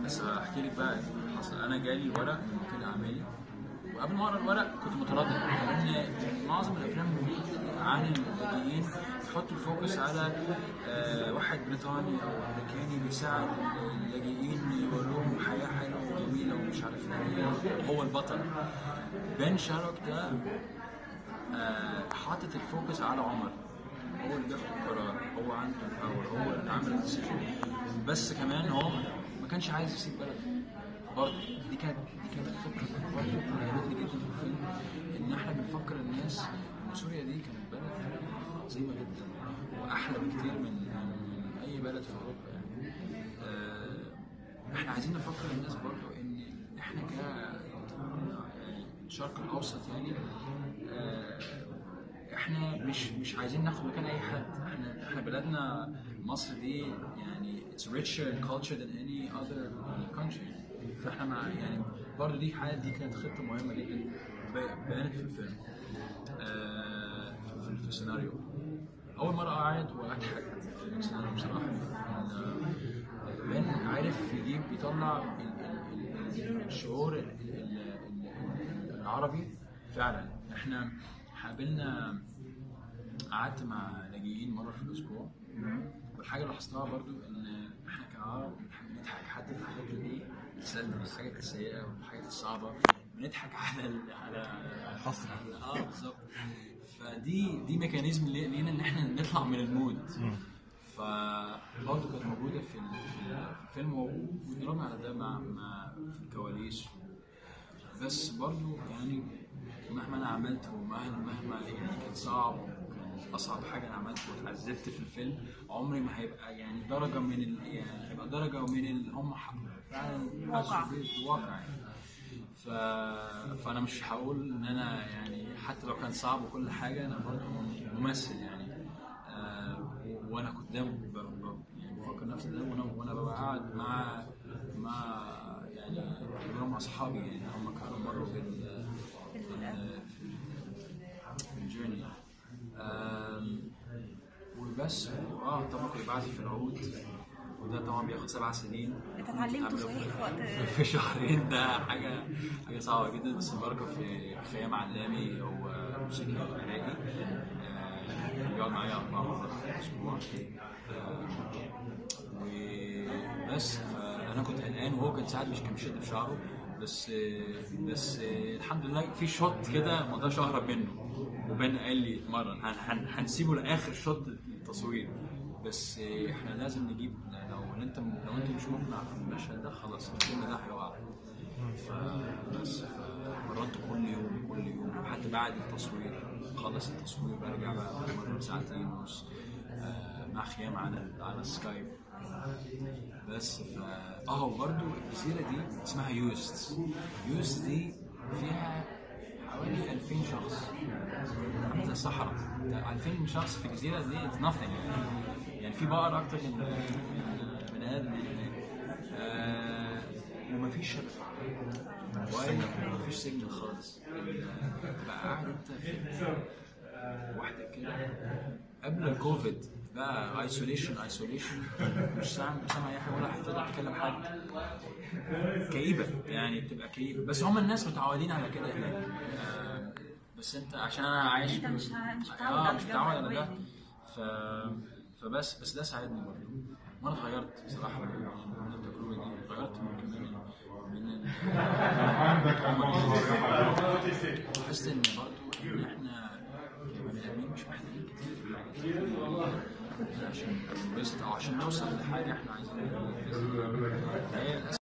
بس احكي لك بقى اللي حصل انا جالي ورق من وكيل اعمالي وقبل ما اقرا الورق كنت متردد لان معظم الافلام عن اللاجئين بيحط الفوكس على آه، واحد بريطاني او امريكاني بيساعد اللاجئين يقول لهم حياه حلوه وجميله ومش عارف ايه هو البطل بن شارك ده آه، حاطط الفوكس على عمر هو اللي بياخد القرار هو عنده الباور هو اللي عامل الديسيجن بس كمان هو ما كانش عايز يسيب بلده برضه دي كانت دي كانت فكره برضه عجبتني جدا في الفيلم ان احنا بنفكر الناس ان سوريا دي كانت بلد عظيمه جدا واحلى بكتير من من اي بلد في اوروبا يعني آه، احنا عايزين نفكر الناس برضه ان احنا ك يعني الشرق الاوسط يعني آه، احنا مش مش عايزين ناخد مكان اي حد احنا احنا بلدنا مصر دي يعني it's richer in culture than any other country فاحنا مع يعني برضه دي حاجه دي كانت خطه مهمه جدا ب- بانت في الفيلم آه، في, في, في السيناريو اول مره قاعد واضحك في السيناريو بصراحه إن بن عارف يجيب يطلع ال- ال- ال- الشعور ال- ال- ال- العربي فعلا احنا قابلنا قعدت مع لاجئين مره في الاسبوع والحاجه اللي لاحظتها برضو ان احنا كعرب بنضحك حتى في الحاجات اللي ايه السلبيه الحاجات السيئه والحاجات الصعبه بنضحك على ال- على الحصر. اه بالظبط فدي دي ميكانيزم لي- لينا ان احنا نطلع من المود فبرضه كانت موجوده في ال- في الفيلم وضربنا على ده مع مع في الكواليس بس برضه يعني مهما انا عملت ومهما مهما يعني كان صعب وكان اصعب حاجه انا عملتها واتعذبت في الفيلم عمري ما هيبقى يعني درجه من ال يعني هيبقى درجه من اللي هم ح- فعلا واقع. حسوا بيه الواقع يعني ف... فانا مش هقول ان انا يعني حتى لو كان صعب وكل حاجه انا برضه ممثل يعني آه وانا قدام ب... ب... يعني بفكر نفسي ده وانا وانا ببقى قاعد مع مع يعني هم اصحابي يعني هم كانوا مروا بال بال- في الجيرني آم، وبس اه طبعا كنت بعزف في العود وده طبعا بياخد سبع سنين انت اتعلمته صحيح في وقت في شهرين ده حاجه حاجه صعبه جدا بس البركه في خيام علامي هو موسيقي عراقي آه، بيقعد معايا اربع مرات في الاسبوع آه، وبس فانا كنت قلقان وهو كان ساعات مش كان بيشد في شعره بس بس الحمد لله في شوت كده ما اقدرش اهرب منه وبن قال لي اتمرن هن- هن- هنسيبه لاخر شوت التصوير بس احنا لازم نجيب لو انت لو انت مش مقنع في المشهد ده خلاص الفيلم ده هيقع فبس فمرنت كل يوم كل يوم حتى بعد التصوير خلص التصوير برجع بقى بتمرن ساعتين ونص آه، مع خيام على ال- على السكايب بس ف اه وبرده الجزيره دي اسمها يوست يوست دي فيها حوالي 2000 شخص عامله زي الصحراء ده 2000 شخص في الجزيره دي اتس nothing يعني يعني في بقر اكتر من من بني ادم هناك آه ومفيش شبكه موبايل مفيش سيجنال خالص تبقى قاعد انت في لوحدك كده قبل الكوفيد بقى ايسوليشن ايسوليشن مش سامع مش سامع اي حاجه ولا هتقدر تكلم حد كئيبه يعني بتبقى كئيبه بس هم الناس متعودين على كده هناك آه، بس انت عشان انا عايش انت في- مش ه- مش متعود اه على مش الجو متعود على ده الأجواء دي. ف... فبس بس ده ساعدني برضه وانا اتغيرت بصراحه من من التجربه دي اتغيرت من كمان من ال... حسيت ان برضه ان احنا كبني ادمين مش محتاجين كتير في حاجات عشان ننبسط او عشان نوصل لحاجه احنا عايزين نعملها. فهي للاسف